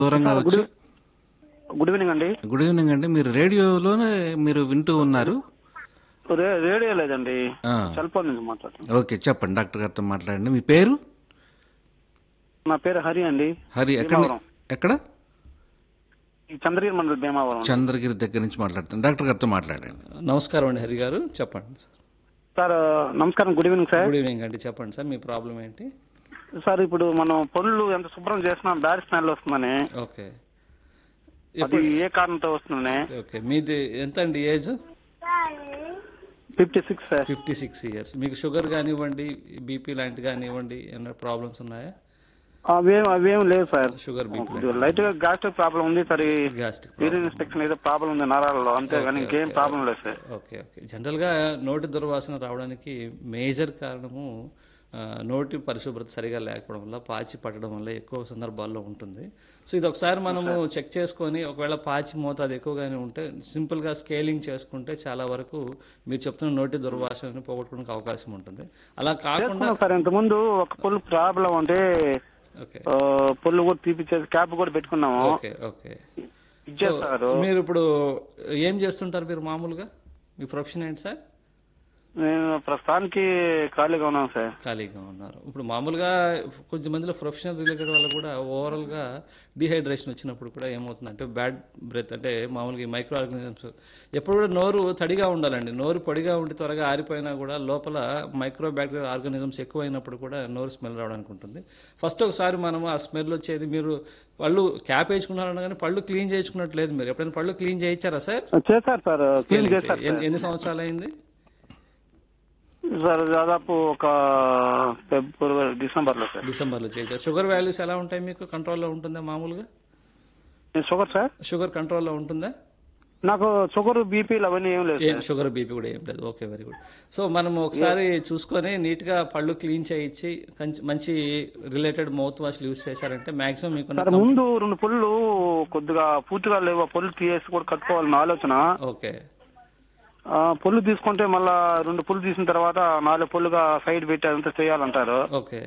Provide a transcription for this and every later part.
దూరంగా గుడ్ వచ్చి good evening అండి గుడ్ ఈవినింగ్ అండి మీరు రేడియోలోనే మీరు వింటూ ఉన్నారు రే- రేడియో లేదండి ఆ, సెల్ ఫోన్ నుంచి మాట్లాడుతున్నాను ఓకే చెప్పండి డాక్టర్ గారితో మాట్లాడండి మీ పేరు నా పేరు హరి అండి హరి ఎక్కడ భీమవరం. ఎక్కడ ఈ చంద్రగిరి మండలి భీమావరం చంద్రగిరి దగ్గర నుంచి మాట్లాడుతాను డాక్టర్ గారితో మాట్లాడండి నమస్కారం అండి హరి గారు చెప్పండి సార్ నమస్కారం good evening sir good evening అండి చెప్పండి సార్ మీ ప్రాబ్లం ఏంటి సార్ ఇప్పుడు మనం పనులు ఎంత శుభ్రం చేసినా బ్యాడ్ స్మెల్ వస్తుందని ఓకే అది ఏ కారణంతో వస్తుందని ఓకే మీది ఎంత అండి age fifty six sir fifty six years మీకు షుగర్ కానివ్వండి బీపీ లాంటి కానివ్వండి ఏమైనా ప్రాబ్లమ్స్ ఉన్నాయా అవేం అవేం లేవు సార్ షుగర్ బీపీ లైట్ గా గ్యాస్ట్రిక్ ప్రాబ్లం ఉంది సరే గ్యాస్ట్రిక్ యూరిన్ ఇన్ఫెక్షన్ ఏదో ప్రాబ్లం ఉంది నరాలలో అంతే కానీ ఇంకేం ప్రాబ్లం లేదు సార్ ఓకే ఓకే జనరల్గా నోటి దుర్వాసన రావడానికి మేజర్ కారణము ఆ, నోటి పరిశుభ్రత సరిగా లేకపోవడం వల్ల పాచి పట్టడం వల్ల ఎక్కువ సందర్భాల్లో ఉంటుంది సో ఇది ఒకసారి మనము చెక్ చేసుకొని ఒకవేళ పాచి మోతాదు ఎక్కువగానే ఉంటే సింపుల్గా స్కేలింగ్ చేసుకుంటే చాలా వరకు మీరు చెప్తున్న నోటి దుర్వాసనని పోగొట్టుకోవడానికి అవకాశం ఉంటుంది అలా కాకుండా చేసుకున్నాం సార్ ఇంతకుముందు ఒక పొల్లు ప్రాబ్లం అంటే ఓకే ఆ, పొల్లు కూడా తీపిచ్చేసి క్యాప్ కూడా పెట్టుకున్నాము ఓకే ఓకే ఇచ్చేస్తారు మీరు ఇప్పుడు ఏం చేస్తుంటారు మీరు మామూలుగా మీ ప్రొఫెషన్ ఏంటి సార్ నేను ప్రస్తుతానికి ఖాళీగా ఉన్నాను సార్ ఖాళీగా ఉన్నారు ఇప్పుడు మామూలుగా కొంచెం మందిలో ప్రొఫెషనల్ రిలేటెడ్ వల్ల కూడా ఓవరాల్గా డిహైడ్రేషన్ వచ్చినప్పుడు కూడా ఏమవుతుందంటే బ్యాడ్ బ్రెత్ అంటే మామూలుగా మైక్రో ఆర్గానిజమ్స్ ఎప్పుడు కూడా నోరు తడిగా ఉండాలండి నోరు పొడిగా ఉండి త్వరగా ఆరిపోయినా కూడా లోపల మైక్రో బ్యాక్టీరియల్ ఆర్గానిజమ్స్ ఎక్కువైనప్పుడు కూడా నోరు స్మెల్ రావడానికి ఉంటుంది ఫస్ట్ ఒకసారి మనము ఆ స్మెల్ వచ్చేది మీరు పళ్ళు క్యాప్ వేసుకున్నారన్న కానీ పళ్ళు క్లీన్ చేయించుకున్నట్లేదు మీరు ఎప్పుడైనా పళ్ళు క్లీన్ చేయించారా సార్ చేశారు సార్ క్లీన్ చేశారు ఎన్ని- ఎన్ని సంవత్సరాలు అయింది సార్ దాదాపు ఒక ఫిబ్రవరి డిసెంబర్ లో సార్ డిసెంబర్లో చేయించారు షుగర్ వాల్యూస్ ఎలా ఉంటాయి మీకు కంట్రోల్లో ఉంటుందా మామూలుగా నేను షుగర్ సార్ షుగర్ కంట్రోల్లో ఉంటుందా నాకు షుగర్ బీపీలు అవన్నీ ఏం లేదు ఏం షుగర్ బీపీ కూడా ఏం లేదు ఓకే వెరీ గుడ్ సో మనం ఒకసారి చూసుకొని నీట్గా పళ్ళు క్లీన్ చేయించి కంచి- మంచి రిలేటెడ్ మౌత్ వాష్లు యూస్ చేశారంటే మాక్సిమం మీకున్న సార్ ముందు రెండు పొల్లు కొద్దిగా పూర్తిగా లేవు ఆ పొల్లు తీసేసి కూడా కట్టుకోవాలని ఆలోచన ఓకే ఆ, పొల్లు తీసుకుంటే మళ్ళా రెండు పొల్లు తీసిన తర్వాత నాలుగు పొల్లుగా సైడ్ పెట్టి అదంతా చేయాలంటారు ఓకే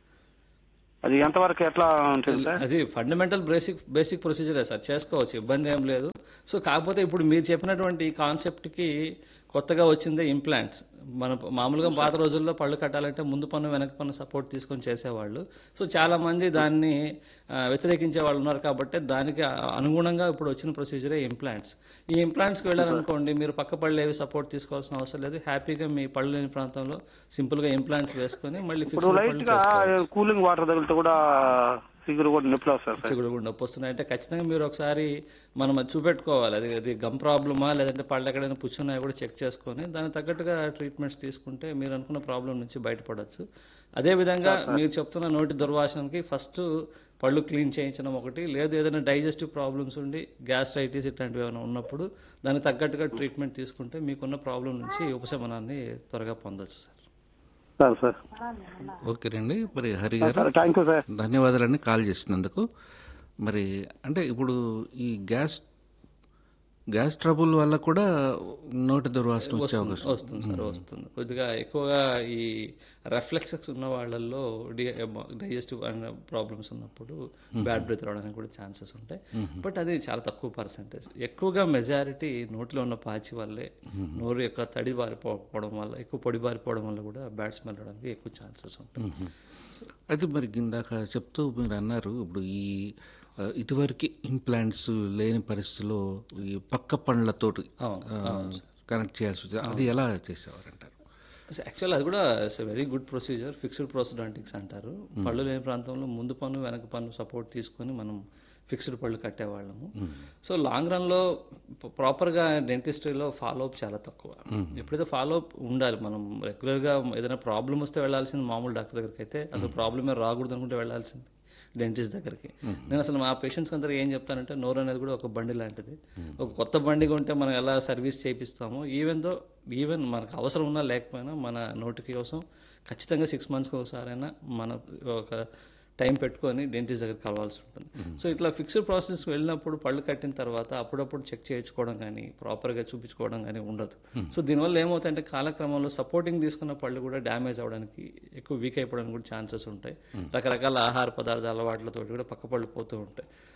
అది ఎంతవరకు ఎట్లా ఉంటుంది సార్ అది ఫండమెంటల్ బేసిక్ బేసిక్ ప్రొసీజరే సార్ చేసుకోవచ్చు ఇబ్బంది ఏం లేదు సో కాకపోతే ఇప్పుడు మీరు చెప్పినటువంటి కాన్సెప్ట్కి కొత్తగా వచ్చిందే ఇంప్లాంట్స్ మన మామూలుగా పాత రోజుల్లో పళ్ళు కట్టాలంటే ముందు పన్ను వెనక పన్ను సపోర్ట్ తీసుకొని చేసేవాళ్ళు సో చాలా మంది దాన్ని ఆ, వ్యతిరేకించే వాళ్ళు ఉన్నారు కాబట్టి దానికి అనుగుణంగా ఇప్పుడు వచ్చిన ప్రొసీజరే ఇంప్లాంట్స్ ఈ ఇంప్లాంట్స్కి వెళ్ళాలనుకోండి మీరు పక్క పళ్ళు ఏవి సపోర్ట్ తీసుకోవాల్సిన అవసరం లేదు హ్యాపీగా మీ పళ్ళు లేని ప్రాంతంలో సింపుల్గా ఇంప్లాంట్స్ వేసుకొని మళ్ళీ ఫిక్స్ ఇప్పుడు లైట్ గా కూలింగ్ వాటర్ తగిలితే కూడా సిగురు కూడా నొప్పులు వస్తారు సార్ చిగుడు కూడా నొప్పి వస్తున్నాయి అంటే ఖచ్చితంగా మీరు ఒకసారి మనం అది చూపెట్టుకోవాలి అది అది గమ్ ప్రాబ్లమా లేదంటే పళ్ళు ఎక్కడైనా పుచ్చున్నాయో కూడా చెక్ చేసుకొని దానికి తగ్గట్టుగా ట్రీట్మెంట్స్ తీసుకుంటే మీరు అనుకున్న ప్రాబ్లం నుంచి బయటపడవచ్చు అదేవిధంగా మీరు చెప్తున్న నోటి దుర్వాసనకి ఫస్ట్ పళ్ళు క్లీన్ చేయించడం ఒకటి లేదు ఏదైనా డైజెస్టివ్ ప్రాబ్లమ్స్ ఉండి గ్యాస్ట్రైటిస్ ఇట్లాంటివి ఏమైనా ఉన్నప్పుడు దానికి తగ్గట్టుగా ట్రీట్మెంట్ తీసుకుంటే మీకున్న ప్రాబ్లం నుంచి ఉపశమనాన్ని త్వరగా పొందొచ్చు సార్ సార్ సార్ ఓకే రండి మరి హరి గారు సార్ థ్యాంక్ యూ సార్ ధన్యవాదాలండి కాల్ చేసినందుకు మరి అంటే ఇప్పుడు ఈ గ్యాస్ గ్యాస్ ట్రబుల్ వల్ల కూడా నోటి దుర్వాసన వచ్చే అవకాశం వస్తుంది సార్ వస్తుంది కొద్దిగా ఎక్కువగా ఈ రెఫ్లెక్సెస్ ఉన్న వాళ్ళల్లో డైజెస్టివ్ అండ్ ప్రాబ్లమ్స్ ఉన్నప్పుడు బ్యాడ్ బ్రెత్ రావడానికి కూడా ఛాన్సెస్ ఉంటాయి బట్ అది చాలా తక్కువ పర్సంటేజ్ ఎక్కువగా మెజారిటీ నోట్లో ఉన్న పాచి వల్లే నోరు యొక్క తడి బారిపోవడం వల్ల ఎక్కువ పొడి బారిపోవడం వల్ల కూడా బ్యాడ్ స్మెల్ రావడానికి ఎక్కువ ఛాన్సెస్ ఉంటాయి అయితే మరి ఇందాక చెప్తూ మీరు అన్నారు ఇప్పుడు ఈ ఆ, ఇదివరకు ఇంప్లాంట్స్ లేని పరిస్థితిలో ఈ పక్క పండ్లతోటి కనెక్ట్ చేయాల్సి వచ్చింది అది ఎలా చేసేవారంటారు యాక్చువల్ అది కూడా very good procedure fixed prosthodontics అంటారు పళ్ళు లేని ప్రాంతంలో ముందు పన్ను వెనక పన్ను సపోర్ట్ తీసుకొని మనం ఫిక్స్డ్ పళ్ళు కట్టేవాళ్ళము సో లాంగ్ రన్లో ప్రాపర్గా డెంటిస్ట్రీలో ఫాలో అప్ చాలా తక్కువ ఎప్పుడైతే ఫాలో అప్ ఉండాలి మనం రెగ్యులర్గా ఏదైనా ప్రాబ్లం వస్తే వెళ్ళాల్సింది మామూలు డాక్టర్ దగ్గరికి అయితే అసలు ప్రాబ్లమే రాకూడదు అనుకుంటే వెళ్ళాల్సింది డెంటిస్ట్ దగ్గరికి నేను అసలు మా పేషెంట్స్ అందరూ ఏం చెప్తానంటే నోరు అనేది కూడా ఒక బండి లాంటిది ఒక కొత్త బండి కొంటే మనం ఎలా సర్వీస్ చేపిస్తామో ఈవెన్ దో ఈవెన్ మనకు అవసరం ఉన్నా లేకపోయినా మన నోటికి కోసం ఖచ్చితంగా సిక్స్ మంత్స్కి ఒకసారైనా మన ఒక టైం పెట్టుకొని డెంటిస్ట్ దగ్గర కలవాల్సి ఉంటుంది సో ఇట్లా ఫిక్స్డ్ ప్రాసెస్ వెళ్ళినప్పుడు పళ్ళు కట్టిన తర్వాత అప్పుడప్పుడు చెక్ చేయించుకోవడం కానీ ప్రాపర్గా చూపించుకోవడం కానీ ఉండదు సో దీనివల్ల ఏమవుతాయంటే కాలక్రమంలో సపోర్టింగ్ తీసుకున్న పళ్ళు కూడా డ్యామేజ్ అవ్వడానికి ఎక్కువ వీక్ అయిపోవడానికి కూడా ఛాన్సెస్ ఉంటాయి రకరకాల ఆహార పదార్థాల అలవాట్లతో కూడా పక్క పళ్ళు పోతూ ఉంటాయి